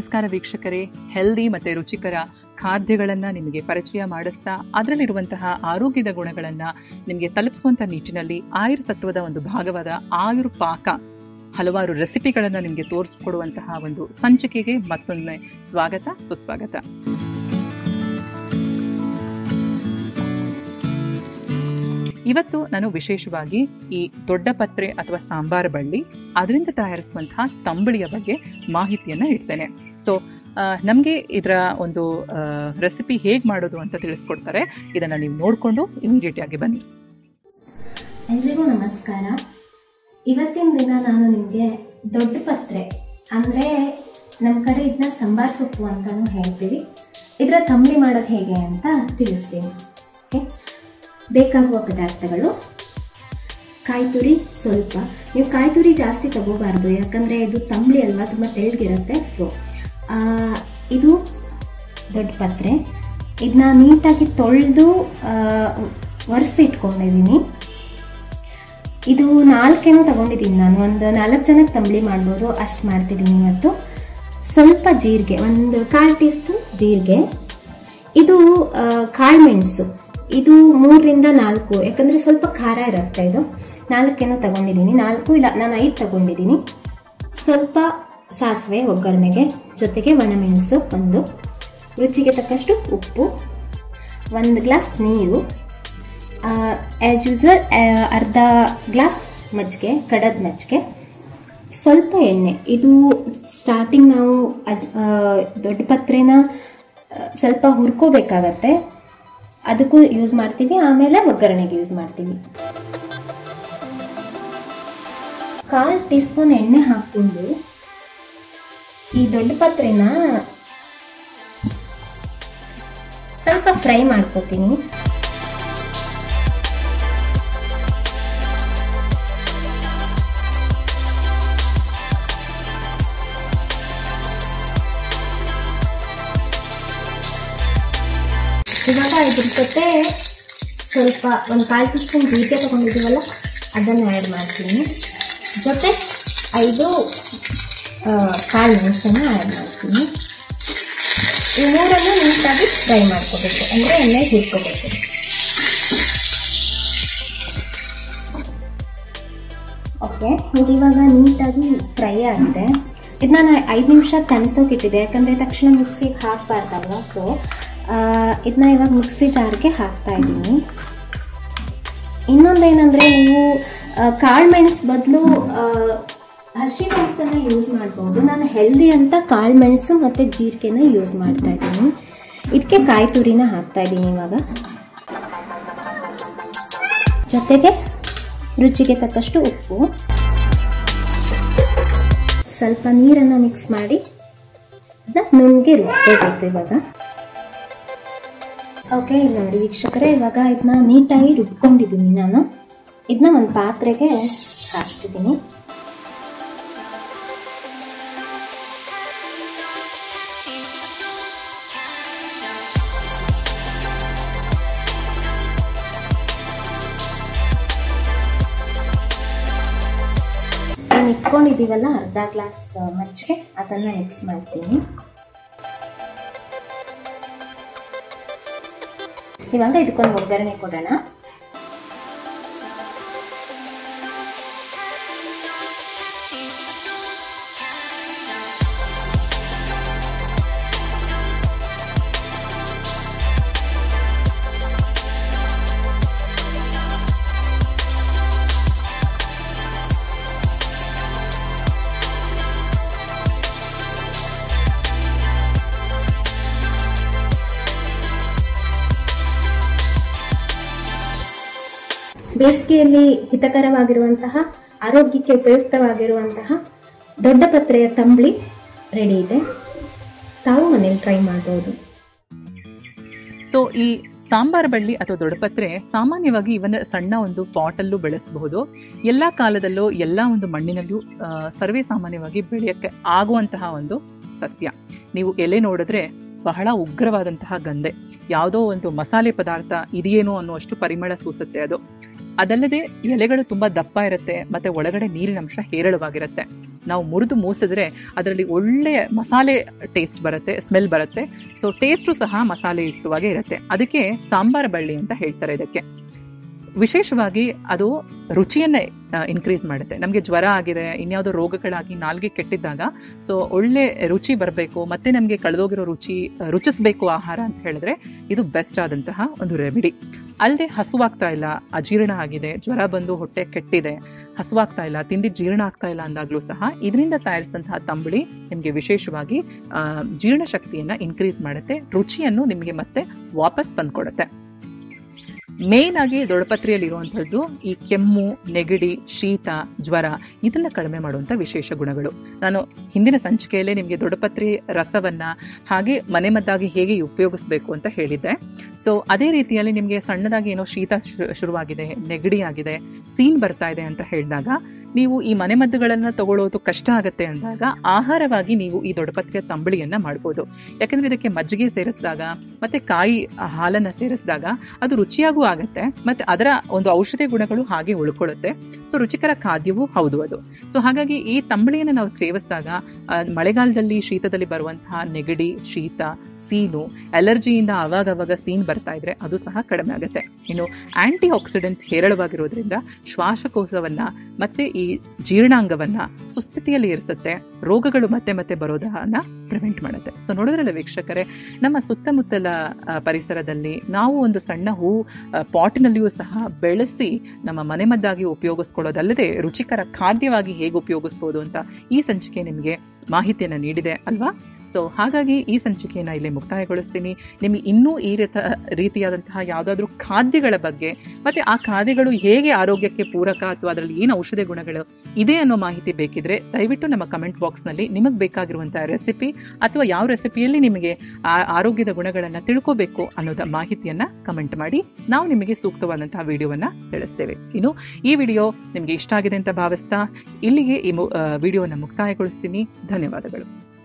ನಮಸ್ಕಾರ ವೀಕ್ಷಕರೇ ಹೆಲ್ದಿ ಮತ್ತು ರುಚಿಕರ ಖಾದ್ಯಗಳನ್ನು ನಿಮಗೆ ಪರಿಚಯ ಮಾಡಿಸ್ತಾ ಅದರಲ್ಲಿರುವಂತಹ ಆರೋಗ್ಯದ ಗುಣಗಳನ್ನು ನಿಮಗೆ ತಲುಪಿಸುವಂಥ ನಿಟ್ಟಿನಲ್ಲಿ ಆಯುರ್ ಸತ್ವದ ಒಂದು ಭಾಗವಾದ ಆಯುರ್ ಪಾಕ ಹಲವಾರು ರೆಸಿಪಿಗಳನ್ನು ನಿಮಗೆ ತೋರಿಸ್ಕೊಡುವಂತಹ ಒಂದು ಸಂಚಿಕೆಗೆ ಮತ್ತೊಮ್ಮೆ ಸ್ವಾಗತ ಸುಸ್ವಾಗತ ಇವತ್ತು ನಾನು ವಿಶೇಷವಾಗಿ ಈ ದೊಡ್ಡ ಪತ್ರೆ ಅಥವಾ ಸಾಂಬಾರ ಬಳ್ಳಿ ಅದರಿಂದ ತಯಾರಿಸುವಂತಹ ತಂಬಳಿಯ ಬಗ್ಗೆ ಮಾಹಿತಿಯನ್ನು ಇಡ್ತೇನೆ ಸೊ ನಮಗೆ ಇದರ ಒಂದು ರೆಸಿಪಿ ಹೇಗೆ ಮಾಡೋದು ಅಂತ ತಿಳಿಸ್ಕೊಡ್ತಾರೆ ಇದನ್ನು ನೀವು ನೋಡಿಕೊಂಡು ಇಮಿಡಿಯೇಟ್ ಆಗಿ ಬನ್ನಿ ಎಲ್ರಿಗೂ ನಮಸ್ಕಾರ ಇವತ್ತಿನ ದಿನ ನಾನು ನಿಮಗೆ ದೊಡ್ಡ ಪತ್ರೆ ಅಂದರೆ ನಮ್ಮ ಕಡೆ ಇದನ್ನ ಸಂಬಾರ್ ಸೊಪ್ಪು ಅಂತಾನು ಹೇಳ್ತೀವಿ ಇದರ ತಂಬಳಿ ಮಾಡೋದು ಹೇಗೆ ಅಂತ ತಿಳಿಸ್ತೀನಿ ಓಕೆ ಬೇಕಾಗುವ ಪದಾರ್ಥಗಳು ಕಾಯಿ ತುರಿ ಸ್ವಲ್ಪ ನೀವು ಕಾಯಿ ತುರಿ ಜಾಸ್ತಿ ತಗೋಬಾರ್ದು ಯಾಕಂದರೆ ಇದು ತಂಬಳಿ ಅಲ್ವಾ ತುಂಬ ತೆಳ್ಳಗಿರುತ್ತೆ ಸೊ ಇದು ದೊಡ್ಡ ಪತ್ರೆ ಇದನ್ನ ನೀಟಾಗಿ ತೊಳೆದು ಒರೆಸಿ ಇಟ್ಕೊಂಡಿದ್ದೀನಿ ಇದು ನಾಲ್ಕೇನೋ ತಗೊಂಡಿದ್ದೀನಿ ನಾನು ಒಂದು ನಾಲ್ಕು ಜನಕ್ಕೆ ತಂಬಳಿ ಮಾಡ್ಬೋದು ಅಷ್ಟು ಮಾಡ್ತಿದ್ದೀನಿ ಇವತ್ತು ಸ್ವಲ್ಪ ಜೀರಿಗೆ ಒಂದು ಕಾಲು ಟೀ ಸ್ಪೂನ್ ಜೀರಿಗೆ ಇದು ಕಾಳು ಮೆಣಸು ಇದು ಮೂರರಿಂದ ನಾಲ್ಕು ಯಾಕಂದರೆ ಸ್ವಲ್ಪ ಖಾರ ಇರುತ್ತೆ ಇದು ನಾಲ್ಕೇನೋ ತಗೊಂಡಿದ್ದೀನಿ ನಾಲ್ಕು ಇಲ್ಲ ನಾನು ಐದು ತಗೊಂಡಿದ್ದೀನಿ ಸ್ವಲ್ಪ ಸಾಸಿವೆ ಒಗ್ಗರಣೆಗೆ ಜೊತೆಗೆ ಒಣಮೆಣಸು ಒಂದು ರುಚಿಗೆ ತಕ್ಕಷ್ಟು ಉಪ್ಪು ಒಂದು ಗ್ಲಾಸ್ ನೀರು ಆ್ಯಸ್ ಯೂಸ್ವಲ್ ಅರ್ಧ ಗ್ಲಾಸ್ ಮಜ್ಜಿಗೆ ಕಡದ ಮಜ್ಜಿಗೆ ಸ್ವಲ್ಪ ಎಣ್ಣೆ ಇದು ಸ್ಟಾರ್ಟಿಂಗ್ ನಾವು ಅಜ್ ದೊಡ್ಡ ಪತ್ರೆನ ಸ್ವಲ್ಪ ಹುರ್ಕೋಬೇಕಾಗತ್ತೆ ಅದಕ್ಕೂ ಯೂಸ್ ಮಾಡ್ತೀವಿ ಆಮೇಲೆ ಒಗ್ಗರಣೆಗೆ ಯೂಸ್ ಮಾಡ್ತೀವಿ ಕಾಲು ಟೀ ಸ್ಪೂನ್ ಎಣ್ಣೆ ಹಾಕ್ಕೊಂಡು ಈ ದೊಡ್ಡ ಪತ್ರೆನ ಸ್ವಲ್ಪ ಫ್ರೈ ಮಾಡ್ಕೋತೀನಿ ಇವಾಗ ಇದ್ರ ಜೊತೆ ಸ್ವಲ್ಪ ಒಂದು ಕಾಲು ಟೀ ಸ್ಪೂನ್ ಜೀರಿಗೆ ತೊಗೊಂಡಿದ್ದೀವಲ್ಲ ಅದನ್ನು ಆ್ಯಡ್ ಮಾಡ್ತೀನಿ ಜೊತೆ ಐದು ಕಾಳು ಮೆಣಸನ್ನು ಆ್ಯಡ್ ಮಾಡ್ತೀನಿ ಈ ಮೂರನ್ನು ನೀಟಾಗಿ ಫ್ರೈ ಮಾಡ್ಕೋಬೇಕು ಅಂದರೆ ಎಣ್ಣೆ ಹುರ್ಕೋಬೇಕು ಓಕೆ ಇದು ಇವಾಗ ನೀಟಾಗಿ ಫ್ರೈ ಆಗಿದೆ ಇದನ್ನ ನಾನು ಐದು ನಿಮಿಷ ತಣಿಸೋಕಿಟ್ಟಿದೆ ಯಾಕಂದರೆ ತಕ್ಷಣ ಮಿಕ್ಸಿಗೆ ಹಾಕಬಾರ್ದಲ್ವ ಸೊ ಇದನ್ನ ಇವಾಗ ಮಿಕ್ಸಿ ಜಾರ್ಗೆ ಹಾಕ್ತಾ ಇದ್ದೀನಿ ಇನ್ನೊಂದೇನೆಂದರೆ ನೀವು ಕಾಳು ಮೆಣಸು ಬದಲು ಹಸಿ ಮೆಣಸನ್ನು ಯೂಸ್ ಮಾಡ್ಬೋದು ನಾನು ಹೆಲ್ದಿ ಅಂತ ಕಾಳು ಮೆಣಸು ಮತ್ತು ಜೀರಿಗೆನ ಯೂಸ್ ಮಾಡ್ತಾ ಇದ್ದೀನಿ ಇದಕ್ಕೆ ಕಾಯಿ ತುರಿನ ಹಾಕ್ತಾ ಇದ್ದೀನಿ ಇವಾಗ ಜೊತೆಗೆ ರುಚಿಗೆ ತಕ್ಕಷ್ಟು ಉಪ್ಪು ಸ್ವಲ್ಪ ನೀರನ್ನು ಮಿಕ್ಸ್ ಮಾಡಿ ಅದನ್ನ ನುಣ್ಣಗೆ ರುಬ್ಕೋಬೇಕು ಇವಾಗ ಓಕೆ ಇಲ್ಲಿ ನೋಡಿ ವೀಕ್ಷಕರೇ ಇವಾಗ ಇದನ್ನ ನೀಟಾಗಿ ರುಬ್ಕೊಂಡಿದ್ದೀನಿ ನಾನು ಇದನ್ನ ಒಂದು ಪಾತ್ರೆಗೆ ಹಾಕ್ತಿದ್ದೀನಿ ನಾನು ಇಟ್ಕೊಂಡಿದ್ದೀವಲ್ಲ ಅರ್ಧ ಗ್ಲಾಸ್ ಮಜ್ಜಿಗೆ ಅದನ್ನು ಮಿಕ್ಸ್ ಮಾಡ್ತೀನಿ ಇವಾಗ ಇದಕ್ಕೊಂದು ಒಗ್ಗರಣೆ ಕೊಡೋಣ ಬೇಸಿಗೆಯಲ್ಲಿ ಹಿತಕರವಾಗಿರುವಂತಹ ಆರೋಗ್ಯಕ್ಕೆ ಉಪಯುಕ್ತವಾಗಿರುವಂತಹ ದೊಡ್ಡ ಪತ್ರೆಯ ತಂಬಳಿ ರೆಡಿ ಇದೆ ತಾವು ಮನೇಲಿ ಟ್ರೈ ಮಾಡ್ಬೋದು ಸೊ ಈ ಸಾಂಬಾರ್ ಬಳ್ಳಿ ಅಥವಾ ದೊಡ್ಡಪತ್ರೆ ಸಾಮಾನ್ಯವಾಗಿ ಇವನ್ನ ಸಣ್ಣ ಒಂದು ಪಾಟಲ್ಲೂ ಬೆಳೆಸಬಹುದು ಎಲ್ಲ ಕಾಲದಲ್ಲೂ ಎಲ್ಲ ಒಂದು ಮಣ್ಣಿನಲ್ಲೂ ಆ, ಸರ್ವೇ ಸಾಮಾನ್ಯವಾಗಿ ಬೆಳೆಯಕ್ಕೆ ಆಗುವಂತಹ ಒಂದು ಸಸ್ಯ ನೀವು ಎಲೆ ನೋಡಿದ್ರೆ ಬಹಳ ಉಗ್ರವಾದಂತಹ ಗಂಧೆ ಯಾವುದೋ ಒಂದು ಮಸಾಲೆ ಪದಾರ್ಥ ಇದೆಯೇನೋ ಅನ್ನುವಷ್ಟು ಪರಿಮಳ ಸೂಸುತ್ತೆ ಅದು ಅದಲ್ಲದೆ ಎಲೆಗಳು ತುಂಬಾ ದಪ್ಪ ಇರುತ್ತೆ ಮತ್ತೆ ಒಳಗಡೆ ನೀರಿನ ಅಂಶ ಹೇರಳವಾಗಿರುತ್ತೆ ನಾವು ಮುರಿದು ಮೂಸಿದ್ರೆ ಅದರಲ್ಲಿ ಒಳ್ಳೆಯ ಮಸಾಲೆ ಟೇಸ್ಟ್ ಬರುತ್ತೆ ಸ್ಮೆಲ್ ಬರುತ್ತೆ ಸೊ ಟೇಸ್ಟು ಸಹ ಮಸಾಲೆ ಯುಕ್ತವಾಗೇ ಇರುತ್ತೆ ಅದಕ್ಕೆ ಸಾಂಬಾರ ಬಳ್ಳಿ ಅಂತ ಹೇಳ್ತಾರೆ ಇದಕ್ಕೆ ವಿಶೇಷವಾಗಿ ಅದು ರುಚಿಯನ್ನೇ ಇನ್ಕ್ರೀಸ್ ಮಾಡುತ್ತೆ ನಮಗೆ ಜ್ವರ ಆಗಿದೆ ಇನ್ಯಾವುದೋ ರೋಗಗಳಾಗಿ ನಾಲ್ಗೆ ಕೆಟ್ಟಿದ್ದಾಗ ಸೊ ಒಳ್ಳೆ ರುಚಿ ಬರಬೇಕು ಮತ್ತೆ ನಮಗೆ ಕಳೆದೋಗಿರೋ ರುಚಿ ರುಚಿಸಬೇಕು ಆಹಾರ ಅಂತ ಹೇಳಿದ್ರೆ ಇದು ಬೆಸ್ಟ್ ಆದಂತಹ ಒಂದು ರೆಮಿಡಿ ಅಲ್ಲದೆ ಹಸುವಾಗ್ತಾ ಇಲ್ಲ ಅಜೀರ್ಣ ಆಗಿದೆ ಜ್ವರ ಬಂದು ಹೊಟ್ಟೆ ಕೆಟ್ಟಿದೆ ಹಸುವಾಗ್ತಾ ಇಲ್ಲ ತಿಂದಿದ್ದು ಜೀರ್ಣ ಆಗ್ತಾ ಇಲ್ಲ ಅಂದಾಗಲೂ ಸಹ ಇದರಿಂದ ತಯಾರಿಸಿದಂತಹ ತಂಬಳಿ ನಿಮಗೆ ವಿಶೇಷವಾಗಿ ಆ, ಜೀರ್ಣಶಕ್ತಿಯನ್ನ ಇನ್ಕ್ರೀಸ್ ಮಾಡುತ್ತೆ ರುಚಿಯನ್ನು ನಿಮಗೆ ಮತ್ತೆ ವಾಪಸ್ ತಂದ್ಕೊಡುತ್ತೆ ಮೇನ್ ಆಗಿ ದೊಡ್ಡಪತ್ರೆಯಲ್ಲಿ ಇರುವಂತಹದ್ದು ಈ ಕೆಮ್ಮು ನೆಗಡಿ ಶೀತ ಜ್ವರ ಇದನ್ನ ಕಡಿಮೆ ಮಾಡುವಂತ ವಿಶೇಷ ಗುಣಗಳು ನಾನು ಹಿಂದಿನ ಸಂಚಿಕೆಯಲ್ಲೇ ನಿಮಗೆ ದೊಡ್ಡಪತ್ರೆ ರಸವನ್ನ ಹಾಗೆ ಮನೆಮದ್ದಾಗಿ ಹೇಗೆ ಉಪಯೋಗಿಸಬೇಕು ಅಂತ ಹೇಳಿದ್ದೆ ಸೊ ಅದೇ ರೀತಿಯಲ್ಲಿ ನಿಮಗೆ ಸಣ್ಣದಾಗಿ ಏನೋ ಶೀತ ಶು- ಶುರುವಾಗಿದೆ ನೆಗಡಿ ಆಗಿದೆ ಸೀನ್ ಬರ್ತಾ ಇದೆ ಅಂತ ಹೇಳಿದಾಗ ನೀವು ಈ ಮನೆಮದ್ದುಗಳನ್ನ ತಗೊಳ್ಳೋದು ಕಷ್ಟ ಆಗುತ್ತೆ ಅಂದಾಗ ಆಹಾರವಾಗಿ ನೀವು ಈ ದೊಡ್ಡಪತ್ರೆಯ ತಂಬಳಿಯನ್ನ ಮಾಡ್ಬೋದು ಯಾಕಂದ್ರೆ ಇದಕ್ಕೆ ಮಜ್ಜಿಗೆ ಸೇರಿಸಿದಾಗ ಮತ್ತೆ ಕಾಯಿ ಹಾಲನ್ನ ಸೇರಿಸಿದಾಗ ಅದು ರುಚಿಯಾಗೂ ಆಗುತ್ತೆ ಮತ್ತೆ ಅದರ ಒಂದು ಔಷಧಿ ಗುಣಗಳು ಹಾಗೆ ಉಳ್ಕೊಳ್ಳುತ್ತೆ ಸೊ ರುಚಿಕರ ಖಾದ್ಯವೂ ಹೌದು ಅದು ಸೊ ಹಾಗಾಗಿ ಈ ತಂಬಳಿಯನ್ನು ನಾವು ಸೇವಿಸಿದಾಗ ಆ, ಮಳೆಗಾಲದಲ್ಲಿ ಶೀತದಲ್ಲಿ ಬರುವಂತಹ ನೆಗಡಿ ಶೀತ ಸೀನು ಅಲರ್ಜಿಯಿಂದ ಆವಾಗ ಅವಾಗ ಸೀನ್ ಬರ್ತಾ ಇದ್ರೆ ಅದು ಸಹ ಕಡಿಮೆ ಆಗುತ್ತೆ ಇನ್ನು ಆಂಟಿ ಆಕ್ಸಿಡೆಂಟ್ಸ್ ಹೇರಳವಾಗಿರೋದ್ರಿಂದ ಶ್ವಾಸಕೋಶವನ್ನ ಮತ್ತೆ ಈ ಜೀರ್ಣಾಂಗವನ್ನ ಸುಸ್ಥಿತಿಯಲ್ಲಿ ಇರಿಸುತ್ತೆ ರೋಗಗಳು ಮತ್ತೆ ಮತ್ತೆ ಬರೋದನ್ನ ಪ್ರಿವೆಂಟ್ ಮಾಡುತ್ತೆ ಸೊ ನೋಡಿದ್ರಲ್ಲ ವೀಕ್ಷಕರೇ ನಮ್ಮ ಸುತ್ತಮುತ್ತಲ ಆ, ಪರಿಸರದಲ್ಲಿ ನಾವು ಒಂದು ಸಣ್ಣ ಹೂ ಆ, ಪಾಟಿನಲ್ಲಿಯೂ ಸಹ ಬೆಳೆಸಿ ನಮ್ಮ ಮನೆಮದ್ದಾಗಿ ಉಪಯೋಗಿಸ್ಕೊಳ್ಳೋದಲ್ಲದೆ ರುಚಿಕರ ಖಾದ್ಯವಾಗಿ ಹೇಗೆ ಉಪಯೋಗಿಸ್ಬೋದು ಅಂತ ಈ ಸಂಚಿಕೆ ನಿಮಗೆ ಮಾಹಿತಿಯನ್ನು ನೀಡಿದೆ ಅಲ್ವಾ ಸೊ ಹಾಗಾಗಿ ಈ ಸಂಚಿಕೆಯನ್ನು ಇಲ್ಲಿ ಮುಕ್ತಾಯಗೊಳಿಸ್ತೀನಿ ನಿಮಗೆ ಇನ್ನೂ ಈ ರೀತ ರೀತಿಯಾದಂತಹ ಯಾವುದಾದ್ರೂ ಖಾದ್ಯಗಳ ಬಗ್ಗೆ ಮತ್ತೆ ಆ ಖಾದ್ಯಗಳು ಹೇಗೆ ಆರೋಗ್ಯಕ್ಕೆ ಪೂರಕ ಅಥವಾ ಅದರಲ್ಲಿ ಏನು ಔಷಧಿ ಗುಣಗಳು ಇದೆ ಅನ್ನೋ ಮಾಹಿತಿ ಬೇಕಿದ್ರೆ ದಯವಿಟ್ಟು ನಮ್ಮ ಕಮೆಂಟ್ ಬಾಕ್ಸ್ನಲ್ಲಿ ನಿಮಗೆ ಬೇಕಾಗಿರುವಂತಹ ರೆಸಿಪಿ ಅಥವಾ ಯಾವ ರೆಸಿಪಿಯಲ್ಲಿ ನಿಮಗೆ ಆ ಆರೋಗ್ಯದ ಗುಣಗಳನ್ನು ತಿಳ್ಕೋಬೇಕು ಅನ್ನೋದ ಮಾಹಿತಿಯನ್ನ ಕಮೆಂಟ್ ಮಾಡಿ ನಾವು ನಿಮಗೆ ಸೂಕ್ತವಾದಂತಹ ವಿಡಿಯೋವನ್ನ ತಿಳಿಸ್ತೇವೆ ಇನ್ನು ಈ ವಿಡಿಯೋ ನಿಮಗೆ ಇಷ್ಟ ಆಗಿದೆ ಅಂತ ಭಾವಿಸ್ತಾ ಇಲ್ಲಿಗೆ ಈ ವಿಡಿಯೋವನ್ನು ಮುಕ್ತಾಯಗೊಳಿಸ್ತೀನಿ ಧನ್ಯವಾದಗಳು